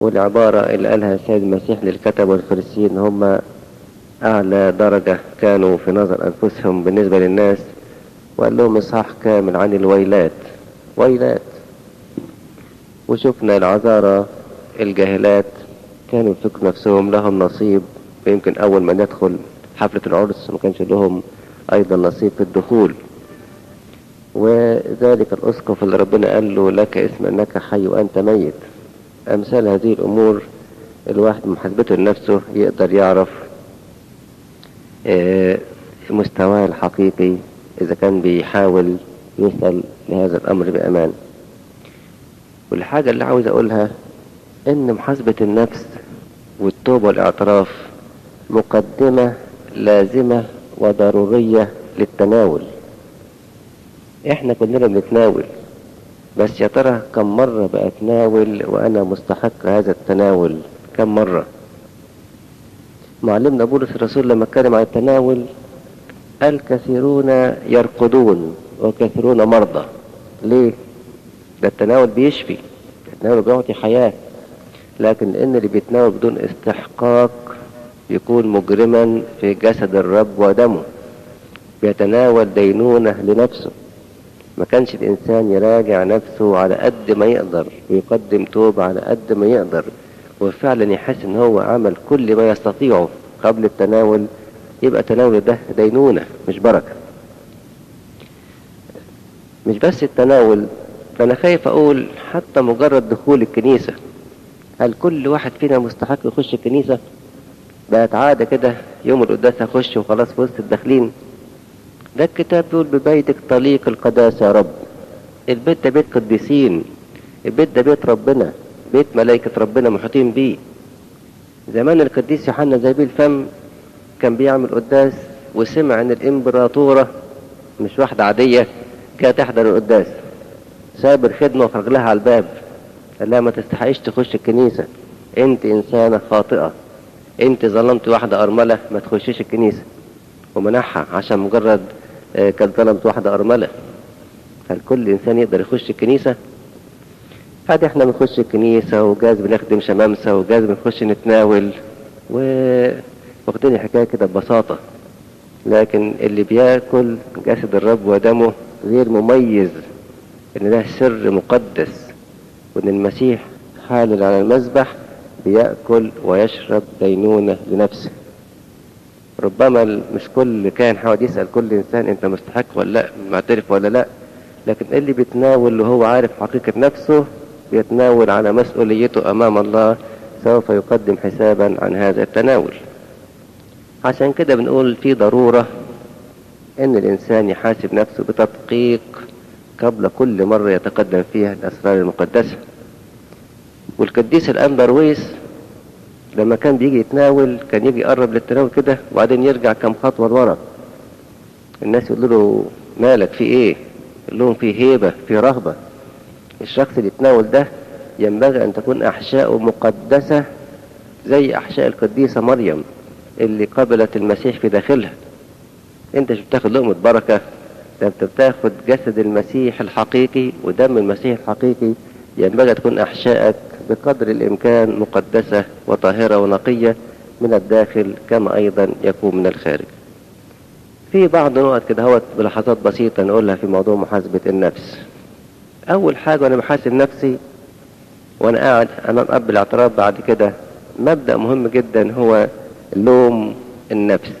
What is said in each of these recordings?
والعبارة اللي قالها السيد المسيح للكتب والفريسيين هم أعلى درجة كانوا في نظر أنفسهم بالنسبة للناس وقال لهم إصحاح كامل عن الويلات ويلات وشفنا العذارى الجاهلات كانوا يفكروا نفسهم لهم نصيب ويمكن أول ما ندخل حفلة العرس ما كانش لهم أيضا نصيب في الدخول وذلك الأسقف اللي ربنا قال له لك اسم أنك حي وأنت ميت أمثال هذه الأمور الواحد محاسبته لنفسه يقدر يعرف مستواه الحقيقي إذا كان بيحاول يوصل لهذا الأمر بأمان والحاجة اللي عاوز أقولها إن محاسبة النفس والتوبة والاعتراف مقدمة لازمة وضرورية للتناول احنا كلنا بنتناول بس يا ترى كم مرة بأتناول وأنا مستحق هذا التناول كم مرة معلمنا بولس الرسول لما اتكلم عن التناول قال كثيرون يرقدون وكثيرون مرضى ليه ده التناول بيشفي التناول بيعطي حياة لكن ان اللي بيتناول بدون استحقاق يكون مجرما في جسد الرب ودمه بيتناول دينونة لنفسه ما كانش الإنسان يراجع نفسه على قد ما يقدر ويقدم توبة على قد ما يقدر وفعلا يحس ان هو عمل كل ما يستطيعه قبل التناول يبقى تناول ده دينونة مش بركة مش بس التناول فأنا خايف أقول حتى مجرد دخول الكنيسة هل كل واحد فينا مستحق يخش الكنيسة بقت عادة كده يوم القداس هخش وخلاص في وسط الداخلين ده الكتاب بيقول ببيتك طليق القداسة يا رب البيت ده بيت قديسين البيت ده بيت ربنا بيت ملائكة ربنا محيطين بيه زمان القديس يوحنا زبيب الفم كان بيعمل قداس وسمع ان الامبراطورة مش واحدة عادية جاية تحضر القداس ساب الخدمة وخرج لها على الباب قال لها ما تستحقيش تخش الكنيسة انت انسانة خاطئة انت ظلمت واحدة ارملة ما تخشيش الكنيسة ومنعها عشان مجرد كانت ظلمت واحدة ارملة هل كل انسان يقدر يخش الكنيسة عادي احنا بنخش الكنيسة وجاز بنخدم شمامسة وجاز بنخش نتناول و واخدين الحكاية كده ببساطة لكن اللي بياكل جسد الرب ودمه غير مميز ان ده سر مقدس وان المسيح حالل على المذبح بيأكل ويشرب دينونة لنفسه ربما مش كل كان حاول يسأل كل إنسان أنت مستحق ولا لا معترف ولا لا لكن اللي بيتناول وهو عارف حقيقة نفسه بيتناول على مسؤوليته أمام الله سوف يقدم حسابا عن هذا التناول عشان كده بنقول في ضرورة ان الانسان يحاسب نفسه بتدقيق قبل كل مرة يتقدم فيها الاسرار المقدسة والقديس الانبرويس لما كان بيجي يتناول كان يجي يقرب للتناول كده وبعدين يرجع كم خطوة لورا الناس يقولوا له مالك في ايه يقول لهم في هيبة في رهبة الشخص اللي يتناول ده ينبغي ان تكون احشاؤه مقدسة زي احشاء القديسة مريم اللي قبلت المسيح في داخلها انت مش بتاخد لقمة بركة ده انت بتاخد جسد المسيح الحقيقي ودم المسيح الحقيقي ينبغي تكون احشائك بقدر الامكان مقدسة وطاهرة ونقية من الداخل كما ايضا يكون من الخارج في بعض نقط كده هوت بلحظات بسيطة نقولها في موضوع محاسبة النفس اول حاجة وانا بحاسب نفسي وانا قاعد امام اب الاعتراف بعد كده مبدأ مهم جدا هو لوم النفس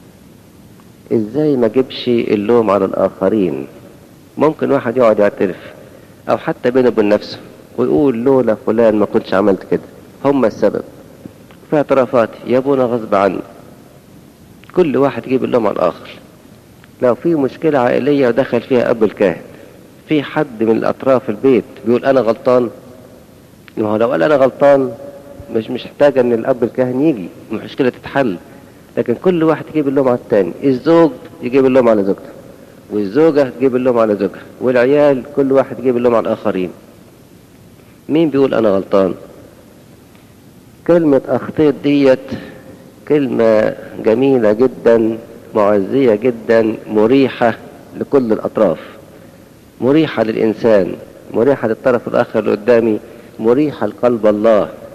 ازاي ما اجيبش اللوم على الاخرين ممكن واحد يقعد يعترف او حتى بينه وبين نفسه ويقول لولا فلان ما كنتش عملت كده هم السبب في اعترافات يا ابونا غصب عني كل واحد يجيب اللوم على الاخر لو في مشكلة عائلية ودخل فيها اب الكاهن في حد من الاطراف البيت بيقول انا غلطان ما هو لو قال انا غلطان مش مش محتاجة ان الاب الكاهن يجي المشكلة تتحل لكن كل واحد يجيب اللوم على التاني الزوج يجيب اللوم على زوجته والزوجة تجيب اللوم على زوجها والعيال كل واحد يجيب اللوم على الاخرين مين بيقول انا غلطان كلمة اخطيت ديت كلمة جميلة جدا معزية جدا مريحة لكل الاطراف مريحة للانسان مريحة للطرف الاخر اللي قدامي مريحة لقلب الله